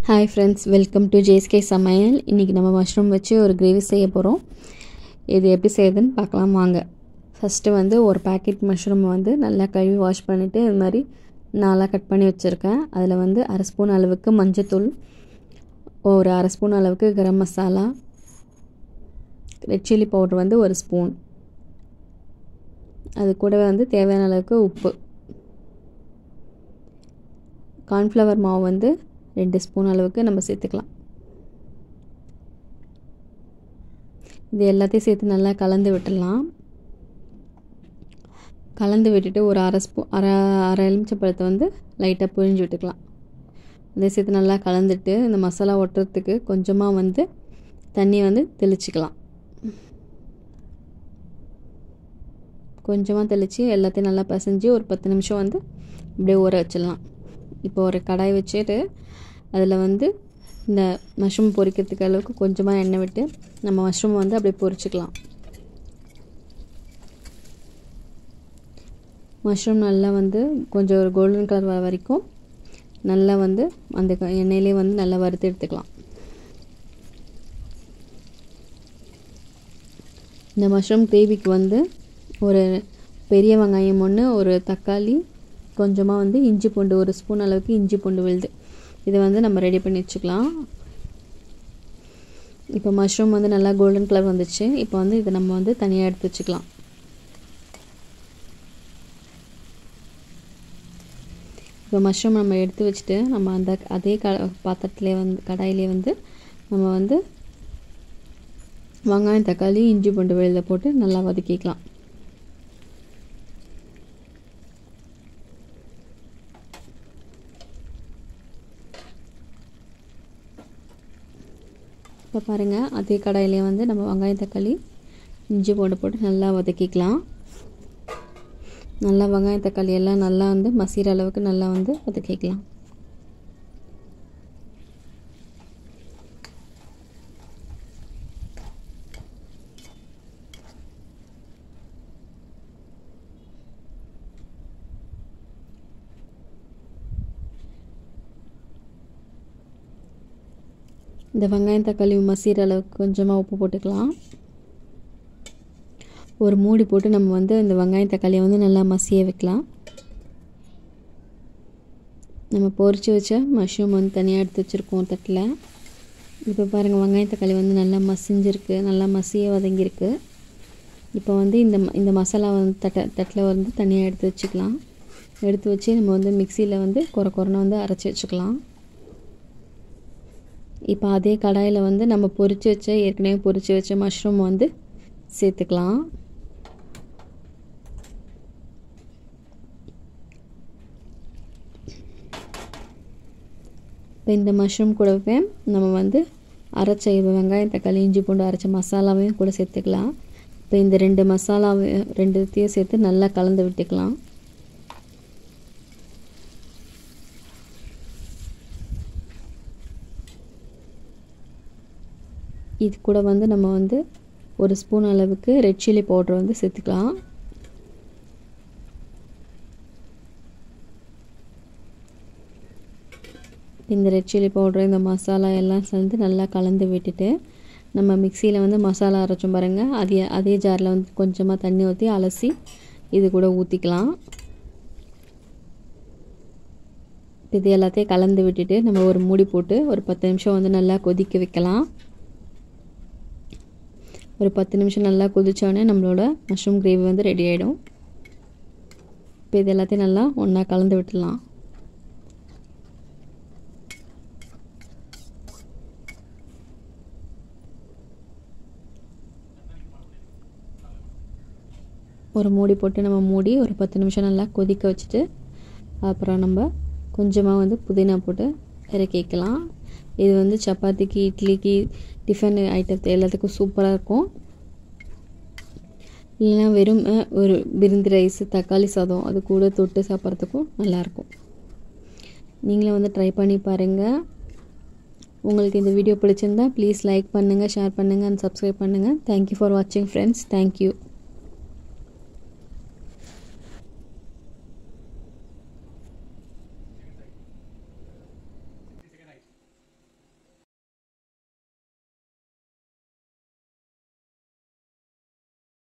hi friends welcome to JSK சமையல் இன்றைக்கி நம்ம மஷ்ரூம் வச்சு ஒரு கிரேவி செய்ய போகிறோம் இது எப்படி செய்யுதுன்னு பார்க்கலாம் வாங்க ஃபஸ்ட்டு வந்து ஒரு பேக்கெட் மஷ்ரூம் வந்து நல்லா கழுவி வாஷ் பண்ணிவிட்டு இது மாதிரி நாலாக கட் பண்ணி வச்சுருக்கேன் அதில் வந்து அரை ஸ்பூன் அளவுக்கு மஞ்சத்தூள் ஒரு அரை ஸ்பூன் அளவுக்கு garam masala red chilli powder வந்து ஒரு ஸ்பூன் அது கூடவே வந்து தேவையான அளவுக்கு உப்பு கார்ன்ஃப்ளவர் மாவு வந்து ரெண்டு ஸ்பூன் அளவுக்கு நம்ம சேர்த்துக்கலாம் இது எல்லாத்தையும் சேர்த்து நல்லா கலந்து விட்டுடலாம் கலந்து விட்டுட்டு ஒரு அரை ஸ்பூ அரை அரை எலுமிச்சப்பழத்தை வந்து லைட்டாக புழிஞ்சு விட்டுக்கலாம் அதை சேர்த்து நல்லா கலந்துட்டு இந்த மசாலா ஒட்டுறதுக்கு கொஞ்சமாக வந்து தண்ணி வந்து தெளிச்சிக்கலாம் கொஞ்சமாக தெளித்து எல்லாத்தையும் நல்லா பசைஞ்சு ஒரு பத்து நிமிஷம் வந்து அப்படியே ஊற வச்சிடலாம் இப்போ ஒரு கடாய் வச்சுட்டு அதில் வந்து இந்த மஷ்ரூம் பொரிக்கிறதுக்கு அளவுக்கு கொஞ்சமாக எண்ணெய் விட்டு நம்ம மஷ்ரூம் வந்து அப்படியே பொரிச்சிக்கலாம் மஷ்ரூம் நல்லா வந்து கொஞ்சம் ஒரு கோல்டன் கலர் வர வரைக்கும் நல்லா வந்து அந்த எண்ணெயிலே வந்து நல்லா வறுத்து எடுத்துக்கலாம் இந்த மஷ்ரூம் கிரேவிக்கு வந்து ஒரு பெரிய வெங்காயம் ஒன்று ஒரு தக்காளி கொஞ்சமாக வந்து இஞ்சி பூண்டு ஒரு ஸ்பூன் அளவுக்கு இஞ்சி பூண்டு விழுது இதை வந்து நம்ம ரெடி பண்ணி வச்சுக்கலாம் இப்போ மஷ்ரூம் வந்து நல்லா கோல்டன் கலர் வந்துச்சு இப்போ வந்து இதை நம்ம வந்து தனியாக எடுத்து வச்சுக்கலாம் இப்போ மஷ்ரூம் நம்ம எடுத்து வச்சுட்டு நம்ம அந்த அதே க பாத்திரத்துலேயே வந்து கடாயிலே வந்து நம்ம வந்து வெங்காயம் தக்காளி இஞ்சி பூண்டு வெளியில் போட்டு நல்லா வதக்கிக்கலாம் இப்போ பாருங்கள் அதே கடாயிலே வந்து நம்ம வெங்காயம் தக்காளி இஞ்சி போட்டு போட்டு நல்லா வதக்கிக்கலாம் நல்லா வெங்காயம் தக்காளி எல்லாம் நல்லா வந்து மசிகிற அளவுக்கு நல்லா வந்து வதக்கிக்கலாம் இந்த வெங்காயம் தக்காளி மசிகிற அளவுக்கு கொஞ்சமாக உப்பு போட்டுக்கலாம் ஒரு மூடி போட்டு நம்ம வந்து இந்த வெங்காயம் தக்காளியை வந்து நல்லா மசிய வைக்கலாம் நம்ம பொரித்து வச்ச மஷ்ரூம் வந்து தனியாக எடுத்து வச்சுருக்கோம் தட்டில் இப்போ பாருங்கள் வெங்காயம் தக்காளி வந்து நல்லா மசிஞ்சிருக்கு நல்லா மசிய வதங்கியிருக்கு இப்போ வந்து இந்த இந்த மசாலா வந்து தட்டை தட்டில் வந்து தனியாக எடுத்து வச்சுக்கலாம் எடுத்து வச்சு நம்ம வந்து மிக்சியில் வந்து குறை குறைன்னு வந்து அரைச்சி வச்சுக்கலாம் இப்போ அதே கடாயில் வந்து நம்ம பொரித்து வச்ச ஏற்கனவே பொரித்து வச்ச மஷ்ரூம் வந்து சேர்த்துக்கலாம் இப்போ இந்த மஷ்ரூம் கூடவே நம்ம வந்து அரைச்ச வெங்காயம் தக்காளி இஞ்சி பூண்டு அரைச்ச மசாலாவையும் கூட சேர்த்துக்கலாம் இப்போ இந்த ரெண்டு மசாலாவையும் ரெண்டுத்தையும் சேர்த்து நல்லா கலந்து விட்டுக்கலாம் இது கூட வந்து நம்ம வந்து ஒரு ஸ்பூன் அளவுக்கு ரெட் சில்லி பவுடர் வந்து சேர்த்துக்கலாம் இந்த ரெட் சில்லி பவுடர் இந்த மசாலா எல்லாம் சேர்ந்து நல்லா கலந்து விட்டுட்டு நம்ம மிக்சியில் வந்து மசாலா அரைச்சோம் பாருங்கள் அதே அதே ஜாரில் வந்து கொஞ்சமாக தண்ணி ஊற்றி அலசி இது கூட ஊற்றிக்கலாம் இது எல்லாத்தையும் கலந்து விட்டுட்டு நம்ம ஒரு மூடி போட்டு ஒரு பத்து நிமிஷம் வந்து நல்லா கொதிக்க வைக்கலாம் ஒரு பத்து நிமிஷம் நல்லா கொதித்தோடனே நம்மளோட மஷ்ரூம் கிரேவி வந்து ரெடி ஆகிடும் இப்போ இது எல்லாத்தையும் நல்லா ஒன்றா கலந்து விட்டுடலாம் ஒரு மூடி போட்டு நம்ம மூடி ஒரு பத்து நிமிஷம் நல்லா கொதிக்க வச்சுட்டு அப்புறம் நம்ம கொஞ்சமாக வந்து புதினா போட்டு இறக்கிக்கலாம் இது வந்து சப்பாத்திக்கு இட்லிக்கு டிஃபன் ஐட்டத்து எல்லாத்துக்கும் சூப்பராக இருக்கும் இல்லைனா வெறும் ஒரு விருந்தி ரைஸ் தக்காளி சாதம் அது கூட தொட்டு சாப்பிட்றதுக்கும் நல்லாயிருக்கும் நீங்களும் வந்து ட்ரை பண்ணி பாருங்கள் உங்களுக்கு இந்த வீடியோ பிடிச்சிருந்தா ப்ளீஸ் லைக் பண்ணுங்கள் ஷேர் பண்ணுங்கள் அண்ட் சப்ஸ்கிரைப் பண்ணுங்கள் தேங்க்யூ ஃபார் வாட்சிங் ஃப்ரெண்ட்ஸ் தேங்க்யூ